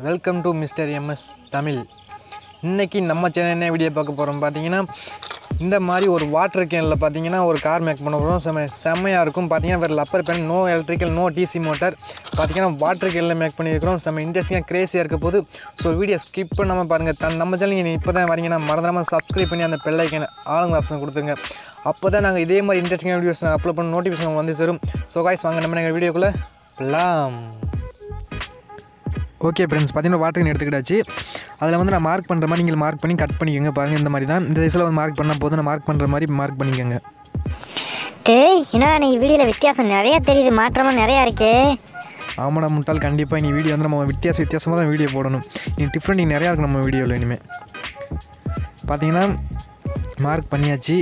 welcome to mister MS Tamil இன்னைக்கு நம்ம channel என்ன வீடியோ பார்க்க போகிறோம் பார்த்தீங்கன்னா இந்த மாதிரி ஒரு வாட்டர் கேனில் பார்த்தீங்கன்னா ஒரு கார் மேக் பண்ண போகிறோம் செம்ம செம்மையாக இருக்கும் பார்த்தீங்கன்னா வேறு rubber band no electrical no DC motor பார்த்தீங்கன்னா வாட்டர் கேனில் மேக் பண்ணியிருக்கிறோம் செம்ம இன்ட்ரெஸ்டிங்காக க்ரேஸியாக இருக்க போது ஸோ வீடியோ ஸ்கிப் பண்ணாமல் பாருங்கள் தன் நம்ம சேனல் நீங்கள் இப்போ தான் வரீங்கன்னா மறந்துடாமல் சப்ஸ்கிரைப் பண்ணி அந்த பெல்லைக்கான ஆளுங்க ஆப்ஷன் கொடுத்துருங்க அப்போ தான் நாங்கள் இதே மாதிரி இன்ட்ரெஸ்டிங்காக வீடியோஸ் நான் அப்லோட் பண்ண நோட்டிஃபிகேஷன் வந்து சேரும் ஸோ காய்ஸ் வாங்க நம்ம எங்கள் வீடியோக்குள்ளே பலாம் ஓகே ஃப்ரெண்ட்ஸ் பார்த்தீங்கன்னா வாட்டர் எடுத்துக்கிட்டாச்சு அதில் வந்து நான் மார்க் பண்ணுற மாதிரி நீங்கள் மார்க் பண்ணி கட் பண்ணிக்கோங்க பாருங்கள் இந்த மாதிரி தான் இந்த சைஸில் வந்து மார்க் பண்ணால் போதும் நான் மார்க் பண்ணுற மாதிரி மார்க் பண்ணிக்கோங்க டேய் என்ன நீ வீடியோவில் வித்தியாசம் நிறைய தெரியுது மாற்றமாக நிறையா இருக்கே ஆமாடா முட்டால் கண்டிப்பாக இனி வீடியோ வந்து நம்ம வித்தியாச வித்தியாசமாக தான் வீடியோ போடணும் இனி டிஃப்ரெண்ட் நிறையா இருக்கும் நம்ம வீடியோவில் இனிமேல் பார்த்தீங்கன்னா மார்க் பண்ணியாச்சு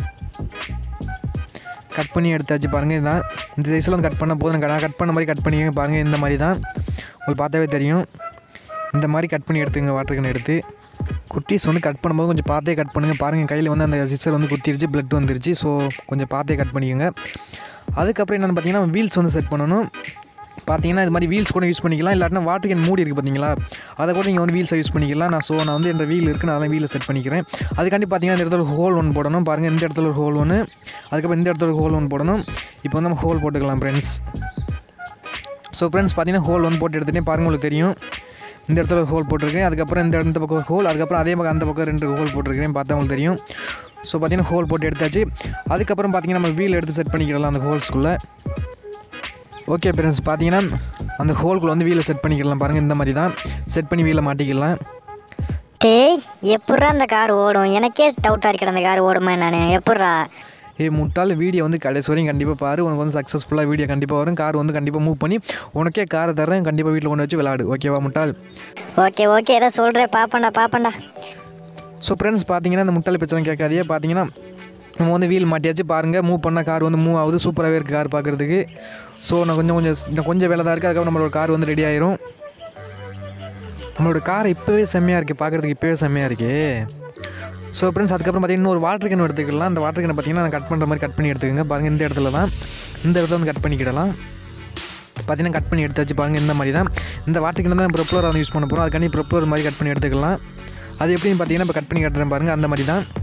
கட் பண்ணி எடுத்தாச்சு பாருங்கள் இதுதான் இந்த சைஸில் வந்து கட் பண்ண போதும் நான் கட் பண்ண மாதிரி கட் பண்ணிக்கங்க பாருங்கள் இந்த மாதிரி தான் உங்களுக்கு பார்த்தாவே தெரியும் இந்த மாதிரி கட் பண்ணி எடுத்துங்க வாட்டர் கேன் எடுத்து குட்டீஸ் வந்து கட் பண்ணும்போது கொஞ்சம் பார்த்தே கட் பண்ணுங்கள் பாருங்கள் கையில் வந்து அந்த சிஸ்டர் வந்து குத்திருச்சு பிளட் வந்துருச்சு ஸோ கொஞ்சம் பார்த்தே கட் பண்ணிக்கோங்க அதுக்கப்புறம் என்னென்னு பார்த்தீங்கன்னா வீல்ஸ் வந்து செட் பண்ணணும் பார்த்தீங்கன்னா இது மாதிரி வீல்ஸ் கூட யூஸ் பண்ணிக்கலாம் இல்லாட்டினா வாட்டர் கேன் மூடி இருக்குது பார்த்தீங்களா அதை கூட நீங்கள் வந்து வீல்ஸை யூஸ் பண்ணிக்கலாம் நான் ஸோ நான் வந்து என்ற வீல் இருக்குது நான் அதெல்லாம் வீலை செட் பண்ணிக்கிறேன் அதுக்காண்டி பார்த்தீங்கன்னா இந்த இடத்துல ஒரு ஹோல் ஒன்று போடணும் பாருங்கள் இந்த இடத்துல ஒரு ஹோல் ஒன்று அதுக்கப்புறம் இந்த இடத்துல ஒரு ஹோல் ஒன்று போடணும் இப்போ வந்து நம்ம ஹோல் போட்டுக்கலாம் ஃப்ரெண்ட்ஸ் ஸோ ஃப்ரெண்ட்ஸ் பார்த்தீங்கன்னா ஹோல் வந்து போட்டு எடுத்துகிட்டே பாருங்கள் உங்களுக்கு தெரியும் இந்த இடத்துல ஒரு ஹோல் போட்டிருக்கேன் அதுக்கப்புறம் இந்த இந்த பக்கம் ஒரு ஹோல் அதுக்கப்புறம் அதே பக்கம் அந்த பக்கம் ரெண்டு ஹோல் போட்டிருக்கேன் பார்த்தா உங்களுக்கு தெரியும் ஸோ பார்த்தீங்கன்னா ஹோல் போட்டு எடுத்தாச்சு அதுக்கப்புறம் பார்த்தீங்கன்னா நம்ம வீல் எடுத்து செட் பண்ணிக்கிடலாம் அந்த ஹோல்ஸ்குள்ளே ஓகே ஃப்ரெண்ட்ஸ் பார்த்தீங்கன்னா அந்த ஹோல்குள்ளே வந்து வீலை செட் பண்ணிக்கலாம் பாருங்கள் இந்த மாதிரி தான் செட் பண்ணி வீலை மாட்டிக்கலாம் டேய் எப்பட்றா அந்த கார் ஓடும் எனக்கே டவுட்டாக இருக்கிற அந்த கார் ஓடுமா நான் எப்பட்றா ஏய் முட்டாள் வீடியோ வந்து கடைசி வரையும் கண்டிப்பாக பாரு உனக்கு வந்து சக்ஸஸ்ஃபுல்லாக வீடியோ கண்டிப்பாக வரும் கார் வந்து கண்டிப்பாக மூவ் பண்ணி உனக்கே காரை தரேன் கண்டிப்பாக வீட்டில் கொண்டு வச்சு விளாடு ஓகேவா முட்டாள் ஓகே ஓகே ஏதோ சொல்கிறேன் பாப்பண்டா பாப்பண்டா ஸோ ஃப்ரெண்ட்ஸ் பார்த்தீங்கன்னா இந்த முட்டாள் பிரச்சனை கேட்காதே பார்த்தீங்கன்னா நம்ம வந்து வீல் மாட்டியாச்சு பாருங்கள் மூவ் பண்ணால் கார் வந்து மூவ் ஆகுது சூப்பராகவே இருக்குது கார் பார்க்குறதுக்கு ஸோ நான் கொஞ்சம் கொஞ்சம் இன்னும் கொஞ்சம் வேலை தான் இருக்குது அதுக்கப்புறம் நம்மளோட கார் வந்து ரெடி ஆயிரும் நம்மளோட கார் இப்போவே செம்மையாக இருக்குது பார்க்குறதுக்கு இப்போவே செம்மையாக இருக்குது ஸோ ஃப்ரெண்ட்ஸ் அதுக்கப்புறம் பார்த்தீங்கன்னா இன்னொரு வாட்டர் கேன் எடுத்துக்கலாம் அந்த வாட்டர் கேனை பார்த்தீங்கன்னா நான் கட் பண்ணுற மாதிரி கட் பண்ணி எடுத்துக்கோங்க பாருங்கள் இந்த இடத்துல தான் இந்த இடத்துல வந்து கட் பண்ணிக்கிடலாம் பார்த்தீங்கன்னா கட் பண்ணி எடுத்தாச்சு பாருங்கள் இந்த மாதிரி தான் இந்த வாட்டர் கேன் தான் ப்ரொப்பலர் வந்து யூஸ் பண்ண போகிறோம் அதுக்காண்டி ப்ரொப்பலர் மாதிரி கட் பண்ணி எடுத்துக்கலாம் அது எப்படின்னு பார்த்தீங்கன்னா இப்போ கட் பண்ணி கட்டுறேன் பாருங்கள் அந்த மாதிரி தான்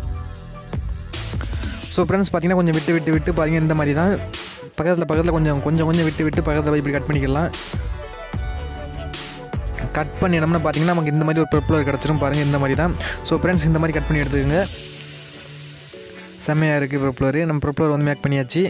ஸோ ஃப்ரெண்ட்ஸ் பார்த்தீங்கன்னா கொஞ்சம் விட்டு விட்டு விட்டு பாருங்கள் இந்த மாதிரி தான் பக்கத்தில் பக்கத்தில் கொஞ்சம் கொஞ்சம் கொஞ்சம் விட்டு விட்டு பக்கத்தில் இப்படி கட் பண்ணிக்கலாம் கட் பண்ணினோம்னா பார்த்தீங்கன்னா நமக்கு இந்த மாதிரி ஒரு ப்ரொப்பலர் கிடச்சிரும் பாருங்கள் இந்த மாதிரி தான் ஸோ ஃப்ரெண்ட்ஸ் இந்த மாதிரி கட் பண்ணி எடுத்துக்கோங்க செம்மையாக இருக்குது ப்ரொப்பலர் நம்ம ப்ரொப்பலர் வந்து மேக் பண்ணியாச்சு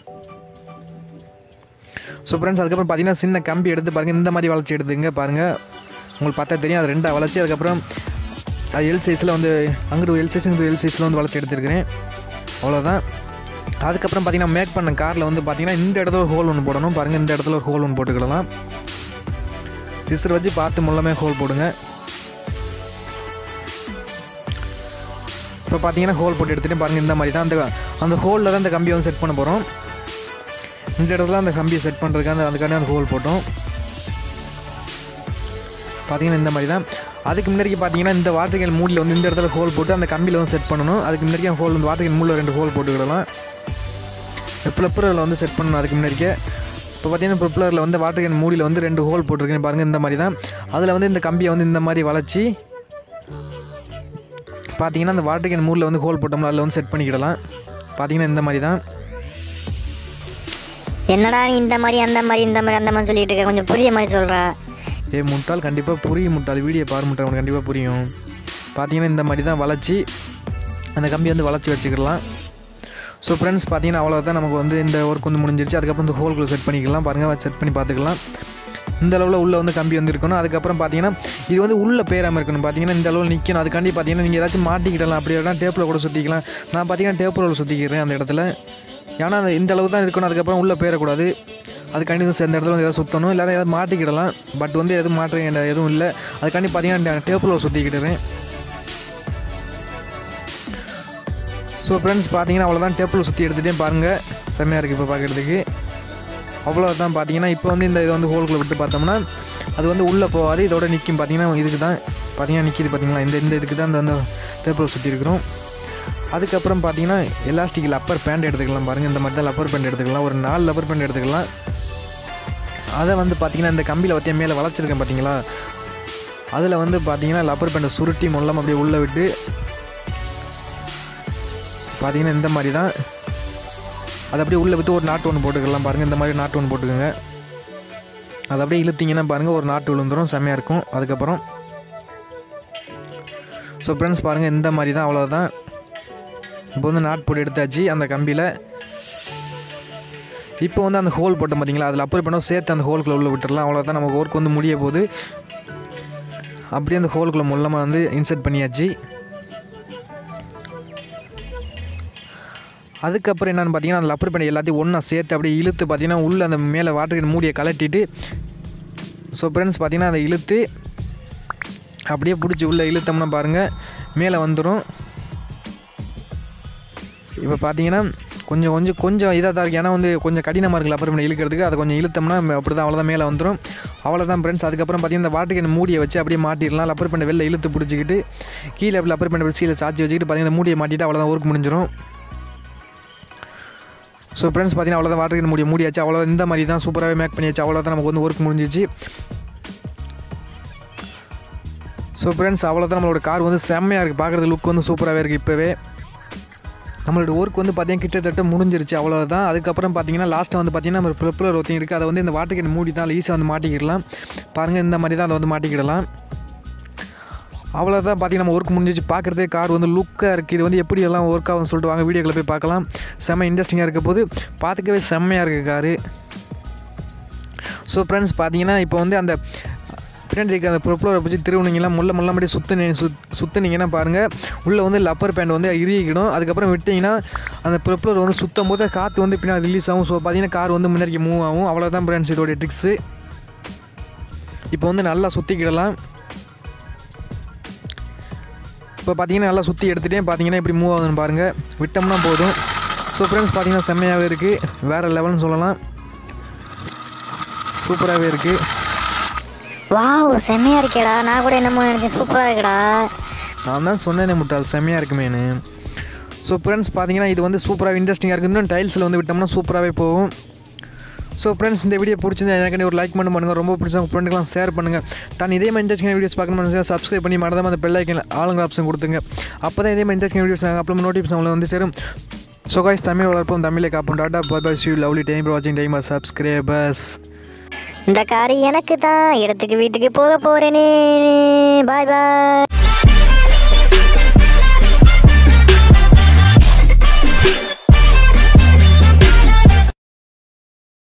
ஸோ ஃப்ரெண்ட்ஸ் அதுக்கப்புறம் பார்த்தீங்கன்னா சின்ன கம்பி எடுத்து பாருங்கள் இந்த மாதிரி வளர்ச்சி எடுத்துங்க பாருங்கள் உங்களுக்கு பார்த்தா தெரியும் அது ரெண்டாக வளர்ச்சி அதுக்கப்புறம் அது எல் சைஸில் வந்து அங்கிட்டு எல் சைஸ் இங்கிட்டு எல் சைஸில் வந்து வளர்ச்சி எடுத்துருக்கிறேன் அவ்வளோதான் அதுக்கப்புறம் பார்த்தீங்கன்னா மேக் பண்ண காரில் வந்து பார்த்தீங்கன்னா இந்த இடத்துல ஒரு ஹோல் ஒன்று போடணும் பாருங்கள் இந்த இடத்துல ஒரு ஹோல் ஒன்று போட்டுக்கிடலாம் சிஸ்டர் வச்சு பார்த்து முள்ளமே ஹோல் போடுங்க இப்போ பார்த்தீங்கன்னா ஹோல் போட்டு எடுத்துகிட்டு பாருங்கள் இந்த மாதிரி தான் அந்த அந்த ஹோலில் தான் இந்த கம்பியை வந்து செட் பண்ண போகிறோம் இந்த இடத்துல அந்த கம்பியை செட் பண்ணுறதுக்கு அந்த அதுக்காண்டி அந்த ஹோல் போட்டோம் பார்த்தீங்கன்னா இந்த மாதிரி தான் அதுக்கு முன்னாடி பார்த்தீங்கன்னா இந்த வாட்டர் கேன் மூடியில் வந்து இந்த இடத்துல ஹோல் போட்டு அந்த கம்பியில் வந்து செட் பண்ணணும் அதுக்கு முன்னாடி ஹோல் வந்து வாட்டர் கேன் மூடில் ரெண்டு ஹோல் போட்டுக்கிடலாம் ப்ளப்பரில் வந்து செட் பண்ணணும் அதுக்கு முன்னாடிக்கே இப்போ பார்த்தீங்கன்னா ப்ரொப்பலரில் வந்து வாட்டர் கேன் மூடியில் வந்து ரெண்டு ஹோல் போட்டிருக்கேன் பாருங்கள் இந்த மாதிரி தான் அதில் வந்து இந்த கம்பியை வந்து இந்த மாதிரி வளைச்சி பார்த்தீங்கன்னா அந்த வாட்டர் கேன் மூடில் வந்து ஹோல் போட்டோம்னா அதில் வந்து செட் பண்ணிக்கிடலாம் பார்த்தீங்கன்னா இந்த மாதிரி தான் என்னடா நீ இந்த மாதிரி அந்த மாதிரி இந்த மாதிரி அந்த மாதிரி சொல்லிட்டு இருக்க கொஞ்சம் புரிய மாதிரி சொல்கிறா ஏ முட்டாள் கண்டிப்பாக புரியும் முட்டாள் வீடியோ பாரு முட்டாள் உனக்கு கண்டிப்பாக புரியும் பார்த்தீங்கன்னா இந்த மாதிரி தான் வளைச்சி அந்த கம்பி வந்து வளைச்சி வச்சுக்கிடலாம் ஸோ ஃப்ரெண்ட்ஸ் பார்த்தீங்கன்னா அவ்வளோதான் நமக்கு வந்து இந்த ஒர்க் வந்து முடிஞ்சிருச்சு அதுக்கப்புறம் இந்த ஹோல்குள்ளே செட் பண்ணிக்கலாம் பாருங்கள் செட் பண்ணி பார்த்துக்கலாம் இந்த அளவில் உள்ளே வந்து கம்பி வந்து இருக்கணும் அதுக்கப்புறம் பார்த்தீங்கன்னா இது வந்து உள்ளே பேராமல் இருக்கணும் பார்த்தீங்கன்னா இந்த அளவில் நிற்கணும் அதுக்காண்டி பார்த்தீங்கன்னா நீங்கள் ஏதாச்சும் மாட்டிக்கிடலாம் அப்படி இல்லைனா டேப்பில் கூட சுற்றிக்கலாம் நான் பார்த்தீங்கன்னா டேப்பில் சுற்றிக்கிறேன் அந்த இடத்துல ஏன்னா அந்த இந்த அளவு தான் இருக்கணும் அதுக்கப்புறம் உள்ளே பேரக்கூடாது அதுக்காண்டி வந்து இந்த இடத்துல வந்து எதாவது சுற்றணும் இல்லாத ஏதாவது மாட்டிக்கிடலாம் பட் வந்து எதுவும் மாற்ற வேண்டிய எதுவும் இல்லை அதுக்காண்டி பார்த்தீங்கன்னா டேப்பில் சுற்றிக்கிட்டுறேன் ஸோ ஃப்ரெண்ட்ஸ் பார்த்தீங்கன்னா அவ்வளோதான் டேப்பில் சுற்றி எடுத்துகிட்டே பாருங்கள் செம்மையாக இருக்குது இப்போ பார்க்குறதுக்கு அவ்வளோதான் பார்த்தீங்கன்னா இப்போ வந்து இந்த இதை வந்து ஹோல்குள்ளே விட்டு பார்த்தோம்னா அது வந்து உள்ளே போகாது இதோட நிற்கும் பார்த்தீங்கன்னா இதுக்கு தான் பார்த்தீங்கன்னா நிற்கிது பார்த்தீங்களா இந்த இந்த இதுக்கு தான் அந்த அந்த டேப்பில் சுற்றி இருக்கிறோம் அதுக்கப்புறம் பார்த்தீங்கன்னா எலாஸ்டிக் லப்பர் பேண்ட் எடுத்துக்கலாம் பாருங்கள் இந்த மாதிரி தான் லப்பர் பேண்ட் எடுத்துக்கலாம் ஒரு நாலு லப்பர் பேண்ட் எடுத்துக்கலாம் அதை வந்து பார்த்தீங்கன்னா இந்த கம்பியில் வத்திய மேலே வளைச்சிருக்கேன் பார்த்தீங்களா அதில் வந்து பார்த்தீங்கன்னா லப்பர் பேண்டை சுருட்டி மொல்லம் அப்படியே உள்ளே விட்டு பார்த்தீங்கன்னா இந்த மாதிரி தான் அதை அப்படியே உள்ளே விட்டு ஒரு நாட்டு ஒன்று போட்டுக்கலாம் பாருங்கள் இந்த மாதிரி நாட்டு ஒன்று போட்டுக்கோங்க அதை அப்படியே இழுத்தீங்கன்னா பாருங்கள் ஒரு நாட்டு விழுந்துரும் செம்மையாக இருக்கும் அதுக்கப்புறம் ஸோ ஃப்ரெண்ட்ஸ் பாருங்கள் இந்த மாதிரி தான் அவ்வளோதான் இப்போ வந்து நாட் போட்டு எடுத்தாச்சு அந்த கம்பியில் இப்போ வந்து அந்த ஹோல் போட்டோம் பார்த்தீங்களா அதில் அப்புறம் பண்ணோம் சேர்த்து அந்த ஹோல்குள்ளே உள்ள விட்டுறலாம் அவ்வளோதான் நமக்கு ஒர்க் வந்து முடிய போகுது அப்படியே அந்த ஹோல்குள்ளே முள்ளமாக வந்து இன்சர்ட் பண்ணியாச்சு அதுக்கப்புறம் என்னென்னு பார்த்தீங்கன்னா அந்த லப்பர் பண்ணி எல்லாத்தையும் ஒன்றா சேர்த்து அப்படியே இழுத்து பார்த்தீங்கன்னா உள்ளே அந்த மேலே வாட்டர் மூடியை கலட்டிட்டு ஸோ ஃப்ரெண்ட்ஸ் பார்த்தீங்கன்னா அதை இழுத்து அப்படியே பிடிச்சி உள்ளே இழுத்தோம்னா பாருங்கள் மேலே வந்துடும் இப்போ பார்த்தீங்கன்னா கொஞ்சம் கொஞ்சம் கொஞ்சம் இதாக தான் இருக்குது ஏன்னா வந்து கொஞ்சம் கடினமாக இருக்குது அப்புறம் இழுக்கிறதுக்கு அதை கொஞ்சம் இழுத்தோம்னா அப்படி தான் அவ்வளோதான் மேலே வந்துடும் அவ்வளோதான் ஃப்ரெண்ட்ஸ் அதுக்கப்புறம் பார்த்தீங்கன்னா இந்த வாட்டர் கேன் மூடியை வச்சு அப்படியே மாட்டிடலாம் லப்பர் பண்ண வெளில இழுத்து பிடிச்சிக்கிட்டு கீழே அப்படி லப்பர் பண்ண சீலை சாச்சி வச்சுக்கிட்டு பார்த்தீங்கன்னா மூடியை மாட்டிட்டு அவ்வளோதான் ஒர்க் முடிஞ்சிடும் ஸோ ஃப்ரெண்ட்ஸ் பார்த்தீங்கன்னா அவ்வளோதான் வாட்டர் கேன் மூடியை மூடியாச்சு அவ்வளோ இந்த மாதிரி தான் சூப்பராகவே மேக் பண்ணியாச்சு அவ்வளோதான் நமக்கு வந்து ஒர்க் முடிஞ்சிச்சு ஸோ ஃப்ரெண்ட்ஸ் அவ்வளோதான் நம்மளோட கார் வந்து செம்மையாக இருக்குது பார்க்குறது லுக் வந்து சூப்பராகவே இருக்குது இப்போவே நம்மளோட ஒர்க் வந்து பார்த்தீங்கன்னா கிட்டத்தட்ட முடிஞ்சிருச்சு அவ்வளோதான் அதுக்கப்புறம் பார்த்தீங்கன்னா லாஸ்ட்டில் வந்து பார்த்தீங்கன்னா நம்ம ப்ரிப்பலர் ஒருத்தங்க இருக்குது அதை வந்து இந்த வாட்டர் கேன் மூடிட்டால் ஈஸியாக வந்து மாட்டிக்கிடலாம் பாருங்கள் இந்த மாதிரி தான் அதை வந்து மாட்டிக்கிடலாம் அவ்வளோதான் பார்த்தீங்கன்னா நம்ம ஒர்க் முடிஞ்சிச்சு பார்க்குறதே கார் வந்து லுக்காக இருக்குது இது வந்து எப்படி எல்லாம் ஒர்க் ஆகும்னு சொல்லிட்டு வாங்க வீடியோக்களை போய் பார்க்கலாம் செம்ம இன்ட்ரெஸ்டிங்காக இருக்க போது பார்த்துக்கவே செம்மையாக இருக்குது காரு ஸோ ஃப்ரெண்ட்ஸ் பார்த்தீங்கன்னா இப்போ வந்து அந்த பின்னாடி இருக்க அந்த ப்ரொப்பலரை வச்சு திருவுனீங்கன்னா முள்ள முள்ள மட்டும் சுத்து சுத் சுற்றுனீங்கன்னா பாருங்கள் உள்ளே வந்து லப்பர் பேண்ட் வந்து இறுகிடும் அதுக்கப்புறம் விட்டிங்கன்னா அந்த ப்ரொப்பலர் வந்து சுற்றும் போது காற்று வந்து பின்னாடி ரிலீஸ் ஆகும் ஸோ பார்த்தீங்கன்னா கார் வந்து முன்னாடி மூவ் ஆகும் அவ்வளோதான் ஃப்ரெண்ட்ஸ் இதோடைய ட்ரிக்ஸு இப்போ வந்து நல்லா சுற்றிக்கிடலாம் இப்போ பார்த்தீங்கன்னா நல்லா சுற்றி எடுத்துகிட்டே பார்த்தீங்கன்னா இப்படி மூவ் ஆகுதுன்னு பாருங்கள் விட்டோம்னா போதும் ஸோ ஃப்ரெண்ட்ஸ் பார்த்தீங்கன்னா செம்மையாகவே இருக்குது வேறு லெவல்னு சொல்லலாம் சூப்பராகவே இருக்குது வாவ் செம்மையா இருக்கேடா நான் கூட என்னமோ நினைச்சேன் சூப்பரா இருக்குடா நான் தான் சொன்னேனே முட்டாள் செம்மையாக இருக்குமேனு ஸோ ஃப்ரெண்ட்ஸ் பார்த்தீங்கன்னா இது வந்து சூப்பராக இன்ட்ரெஸ்டிங்காக இருக்குது இன்னும் டைல்ஸில் வந்து விட்டோம்னா சூப்பராகவே போகும் ஸோ ஃப்ரெண்ட்ஸ் இந்த வீடியோ பிடிச்சிருந்தா எனக்கு ஒரு லைக் பண்ணி பண்ணுங்கள் ரொம்ப பிடிச்சா உங்கள் ஃப்ரெண்டுக்கெலாம் ஷேர் பண்ணுங்கள் தான் இதே மாதிரி இன்ட்ரெஸ்டிங் வீடியோஸ் பார்க்கணும்னு சப்ஸ்கிரைப் பண்ணி மறந்தாம அந்த பெல் ஐக்கன் ஆளுங்க ஆப்ஷன் கொடுத்துங்க அப்போ தான் இதே மாதிரி இன்ட்ரெஸ்டிங் வீடியோஸ் அப்புறம் நோட்டிஃபிகேஷன் உங்களை வந்து சேரும் ஸோ காய்ஸ் தமிழ் வளர்ப்போம் தமிழை காப்போம் tata bye bye you lovely time வாட்சிங் டைம் சப்ஸ்கிரைபர்ஸ் இந்த காரு எனக்கு தான் இடத்துக்கு வீட்டுக்கு போக போறேனே பாய் பாய்